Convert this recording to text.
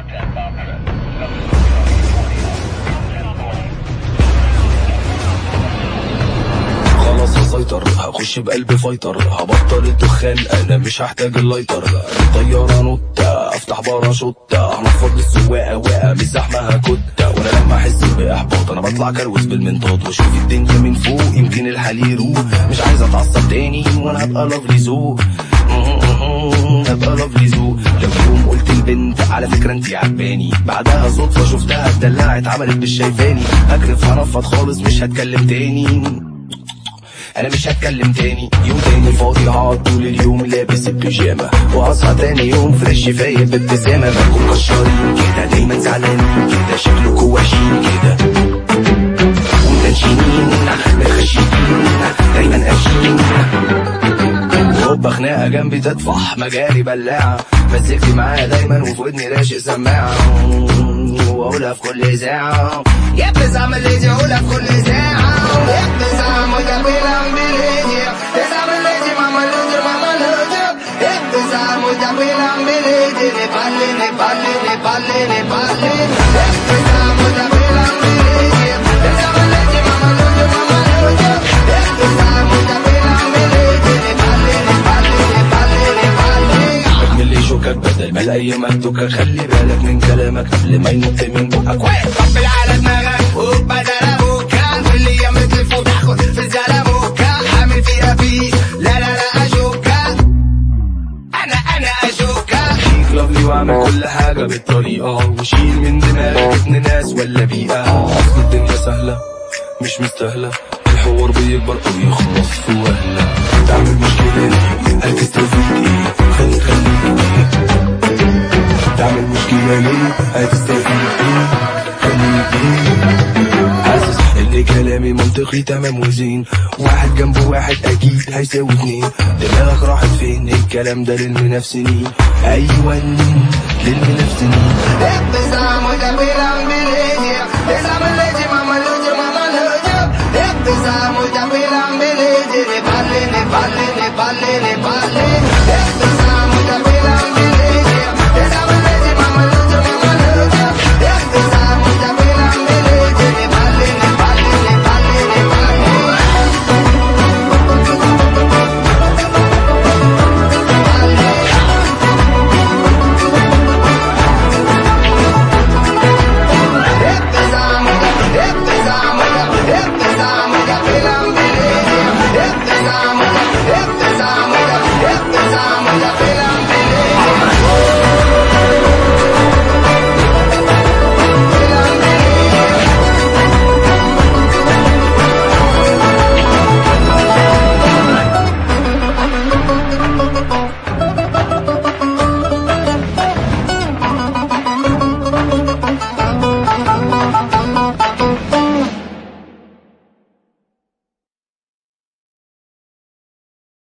خلاص هسيطر هخش بقلب فايتر هبطل الدخان انا مش هحتاج اللايتر طيارة نوتة افتح باراشوتة هنفض السواقة واقع مش زحمة هكتة وانا لما احس باحباط انا بطلع كروز بالمنطاد واشوف الدنيا من فوق يمكن الحال يروق مش عايز اتعصب تاني وانا هبقى لافلي ذوق هبقى لافلي ذوق لو يوم قلت البنت على فكرة انتي عجباني بعدها صدفة شفتها اتدلعت عملت مش شايفاني هكرف هنفض خالص مش هتكلم تاني انا مش هتكلم تاني يوم تاني فاضي هقعد طول اليوم لابس البيجامه واصحى تاني يوم فريش فايق بابتسامه بكون كشارين كده دايما زعلانين كده شكلكوا وحشين كده ومنشنين متخشيين دايما قاشين هوبا خناقه جنبي تطفح مجاري بلاعه مسكتي معايا دايما وفي ودني راشق سماعه واقولها في كل ساعه يا بزعم اللي دي اقولها في كل ساعه يا بزعم وده بيلعب بليدي بزعم اللي دي ماما لودر ماما لودر يا بزعم وده بيلعب بليدي نبالي نبالي نبالي نبالي يا بزعم وده بيلعب بليدي بزعم اللي دي ماما لودر ماما لودر يا بزعم وده بيلعب بليدي نبالي نبالي نبالي نبالي اعمل لي شوكك بدل ما الاقي مكتوكة خلي بالك من كلامك قبل ما ينط من بقك طبل على دماغك وبدل ابوكا كل يوم تلف وتاخد في الزلموكا عامل فيها بيس لا لا لا اشوكا انا انا اشوكا خليك لافلي واعمل كل حاجة بالطريقة وشيل من دماغك ابن ناس ولا بيئة أصل الدنيا سهلة مش مستاهلة الحوار بيكبر أو يخلص في وهلة تعمل مشكلة ليه هتستفيد ايه خلي خليك ايه تعمل مشكلة ليه هتستفيد ايه خليك ايه حاسس ان كلامي منطقي تمام وزين واحد جنب واحد اكيد هيساوي اتنين دماغك راحت فين الكلام ده للمنافسين ايوه للمنافسين ابتسام وده بيلعب بليدي بزعم اللي دي ماما لودر ماما لودر ابتسام وده بيلعب بليدي نبالي نبالي نبالي نبالي